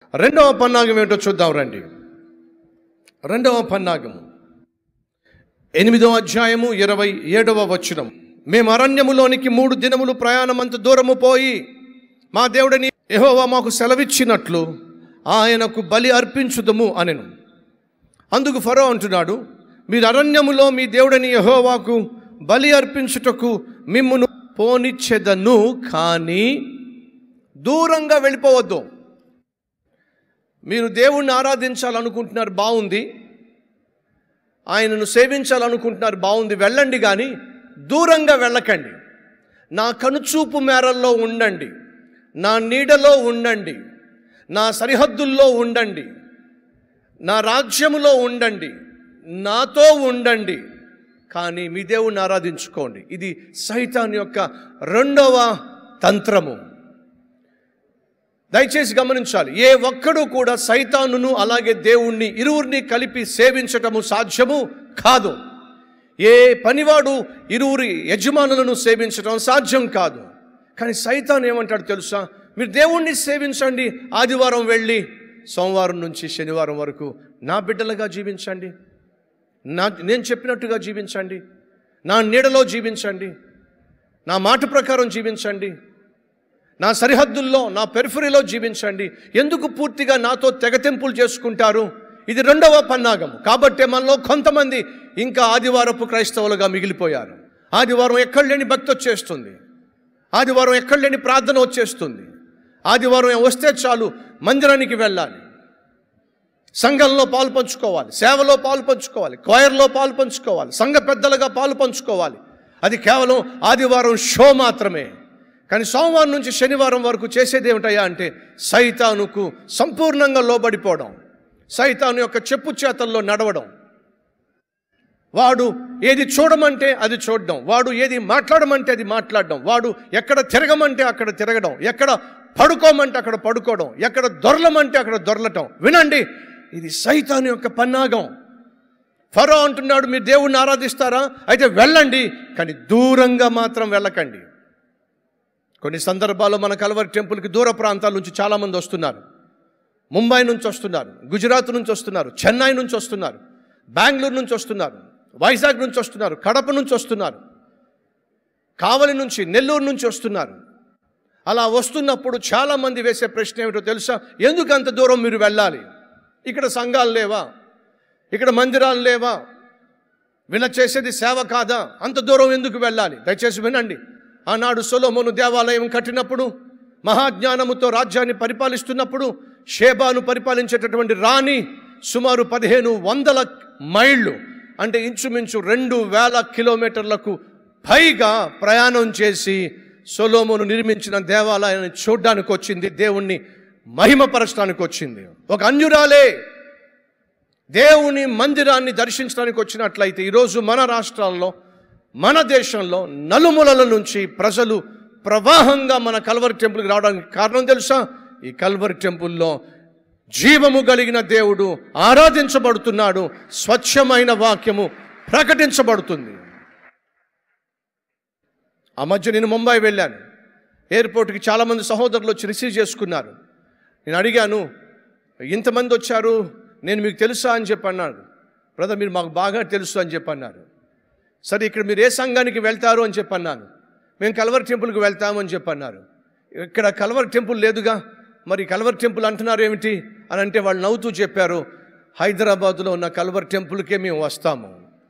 రెండవ పన్నాగం ఏంటో చూద్దాం రండి రెండవ పన్నాగము ఎనిమిదవ అధ్యాయము ఇరవై ఏడవ వచనం మేము అరణ్యములోనికి మూడు దినములు ప్రయాణమంత దూరము పోయి మా దేవుడిని యెహోవా మాకు సెలవిచ్చినట్లు ఆయనకు బలి అర్పించుదము అనెను అందుకు ఫరో అంటున్నాడు మీరు అరణ్యములో మీ దేవుడని యెహోవాకు బలి అర్పించుటకు మిమ్మును పోనిచ్చెదను కానీ దూరంగా వెళ్ళిపోవద్దు మీరు దేవుణ్ణి ఆరాధించాలనుకుంటున్నారు బాగుంది ఆయనను సేవించాలనుకుంటున్నారు బాగుంది వెళ్ళండి కానీ దూరంగా వెళ్ళకండి నా కనుచూపు మేరల్లో ఉండండి నా నీడలో ఉండండి నా సరిహద్దుల్లో ఉండండి నా రాజ్యములో ఉండండి నాతో ఉండండి కానీ మీ దేవుణ్ణి ఆరాధించుకోండి ఇది సైతాన్ యొక్క రెండవ తంత్రము దయచేసి గమనించాలి ఏ ఒక్కడు కూడా సైతానును అలాగే దేవుణ్ణి ఇరువురిని కలిపి సేవించటము సాధ్యము కాదు ఏ పనివాడు ఇరువురి యజమానులను సేవించటం సాధ్యం కాదు కానీ సైతాన్ ఏమంటాడు తెలుసా మీరు దేవుణ్ణి సేవించండి ఆదివారం వెళ్ళి సోమవారం నుంచి శనివారం వరకు నా బిడ్డలుగా జీవించండి నా నేను చెప్పినట్టుగా జీవించండి నా నీడలో జీవించండి నా మాట ప్రకారం జీవించండి నా సరిహద్దుల్లో నా పెరిఫరీలో జీవించండి ఎందుకు పూర్తిగా నాతో తెగతెంపులు చేసుకుంటారు ఇది రెండవ పన్నాగం కాబట్టే మనలో కొంతమంది ఇంకా ఆదివారపు క్రైస్తవులుగా మిగిలిపోయారు ఆదివారం ఎక్కడ లేని భక్తి వచ్చేస్తుంది ఆదివారం ఎక్కడ లేని ప్రార్థన వచ్చేస్తుంది ఆదివారం వస్తే చాలు మందిరానికి వెళ్ళాలి సంఘంలో పాలు పంచుకోవాలి సేవలో పాలు పంచుకోవాలి క్వైర్లో పాలు పంచుకోవాలి సంఘ పెద్దలుగా పాలు పంచుకోవాలి అది కేవలం ఆదివారం షో మాత్రమే కానీ సోమవారం నుంచి శనివారం వరకు చేసేది ఏమిటయ్యా అంటే సైతానుకు సంపూర్ణంగా లోబడిపోవడం సైతాను యొక్క చెప్పు చేతల్లో నడవడం వాడు ఏది చూడమంటే అది చూడడం వాడు ఏది మాట్లాడమంటే అది మాట్లాడడం వాడు ఎక్కడ తిరగమంటే అక్కడ తిరగడం ఎక్కడ పడుకోమంటే అక్కడ పడుకోవడం ఎక్కడ దొరలమంటే అక్కడ దొరలటం వినండి ఇది సైతాను యొక్క పన్నాగం ఫరో అంటున్నాడు మీరు దేవుణ్ణి ఆరాధిస్తారా అయితే వెళ్ళండి కానీ దూరంగా మాత్రం వెళ్ళకండి కొన్ని సందర్భాల్లో మన కలవరి టెంపుల్కి దూర ప్రాంతాల నుంచి చాలామంది వస్తున్నారు ముంబై నుంచి వస్తున్నారు గుజరాత్ నుంచి వస్తున్నారు చెన్నై నుంచి వస్తున్నారు బెంగళూరు నుంచి వస్తున్నారు వైజాగ్ నుంచి వస్తున్నారు కడప నుంచి వస్తున్నారు కావలి నుంచి నెల్లూరు నుంచి వస్తున్నారు అలా వస్తున్నప్పుడు చాలామంది వేసే ప్రశ్న ఏమిటో తెలుసా ఎందుకు అంత దూరం మీరు వెళ్ళాలి ఇక్కడ సంఘాలు లేవా ఇక్కడ మందిరాలు లేవా వీళ్ళ చేసేది సేవ కాదా అంత దూరం ఎందుకు వెళ్ళాలి దయచేసి వినండి ఆనాడు సొలోమోను దేవాలయం కట్టినప్పుడు మహాజ్ఞానముతో రాజ్యాన్ని పరిపాలిస్తున్నప్పుడు షేబాను పరిపాలించేటటువంటి రాణి సుమారు పదిహేను వందల మైళ్ళు అంటే ఇంచుమించు రెండు వేల కిలోమీటర్లకు పైగా ప్రయాణం చేసి సొలోమోను నిర్మించిన దేవాలయాన్ని చూడ్డానికి వచ్చింది దేవుణ్ణి మహిమపరచడానికి వచ్చింది ఒక అన్యురాలే దేవుని మందిరాన్ని దర్శించడానికి వచ్చినట్లయితే ఈరోజు మన రాష్ట్రాల్లో మన దేశంలో నలుమూలల నుంచి ప్రజలు ప్రవాహంగా మన కల్వరి టెంపుల్కి రావడానికి కారణం తెలుసా ఈ కల్వరి టెంపుల్లో జీవము కలిగిన దేవుడు ఆరాధించబడుతున్నాడు స్వచ్ఛమైన వాక్యము ప్రకటించబడుతుంది ఆ మధ్య నేను ముంబై వెళ్ళాను ఎయిర్పోర్ట్కి చాలామంది సహోదరులు వచ్చి రిసీవ్ చేసుకున్నారు నేను అడిగాను ఇంతమంది వచ్చారు నేను మీకు తెలుసా అని చెప్పి అన్నాడు బ్రదర్ మీరు మాకు బాగా తెలుసు అని చెప్పి అన్నారు సరే ఇక్కడ మీరు ఏ సంఘానికి వెళ్తారు అని చెప్పి అన్నాను మేము కల్వర్ టెంపుల్కి వెళ్తాము అని చెప్పి అన్నారు ఇక్కడ కల్వర్ టెంపుల్ లేదుగా మరి కల్వర్ టెంపుల్ అంటున్నారు ఏమిటి అని అంటే వాళ్ళు నవ్వుతూ చెప్పారు హైదరాబాదులో ఉన్న కల్వర్ టెంపుల్కే మేము వస్తాము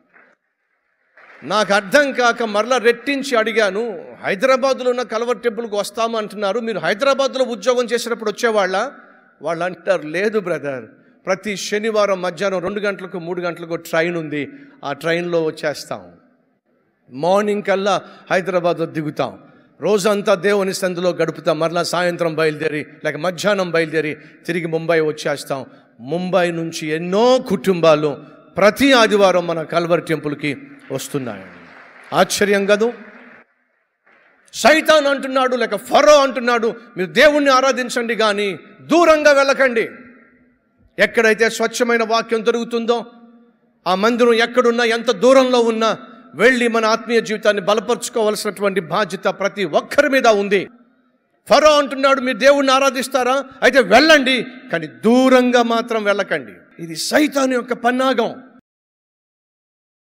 నాకు అర్థం కాక మరలా రెట్టించి అడిగాను హైదరాబాద్లో ఉన్న కల్వర్ టెంపుల్కి వస్తాము అంటున్నారు మీరు హైదరాబాద్లో ఉద్యోగం చేసినప్పుడు వచ్చేవాళ్ళ వాళ్ళు అంటారు లేదు బ్రదర్ ప్రతి శనివారం మధ్యాహ్నం రెండు గంటలకు మూడు గంటలకు ట్రైన్ ఉంది ఆ ట్రైన్లో వచ్చేస్తాం మార్నింగ్ కల్లా హైదరాబాద్లో దిగుతాం రోజంతా దేవుని సందులో గడుపుతాం మరలా సాయంత్రం బయలుదేరి లేక మధ్యాహ్నం బయలుదేరి తిరిగి ముంబై వచ్చేస్తాం ముంబై నుంచి ఎన్నో కుటుంబాలు ప్రతి ఆదివారం మన కల్వర్ టెంపుల్కి వస్తున్నాయి ఆశ్చర్యం కదూ సైతాన్ అంటున్నాడు లేక ఫరో అంటున్నాడు మీరు దేవుణ్ణి ఆరాధించండి కానీ దూరంగా వెళ్ళకండి ఎక్కడైతే స్వచ్ఛమైన వాక్యం దొరుకుతుందో ఆ మందిరం ఎక్కడున్నా ఎంత దూరంలో ఉన్నా వెళ్ళి మన ఆత్మీయ జీవితాన్ని బలపరుచుకోవాల్సినటువంటి బాధ్యత ప్రతి ఒక్కరి మీద ఉంది ఫరో అంటున్నాడు మీరు దేవుణ్ణి ఆరాధిస్తారా అయితే వెళ్ళండి కానీ దూరంగా మాత్రం వెళ్ళకండి ఇది సైతాను యొక్క పన్నాగం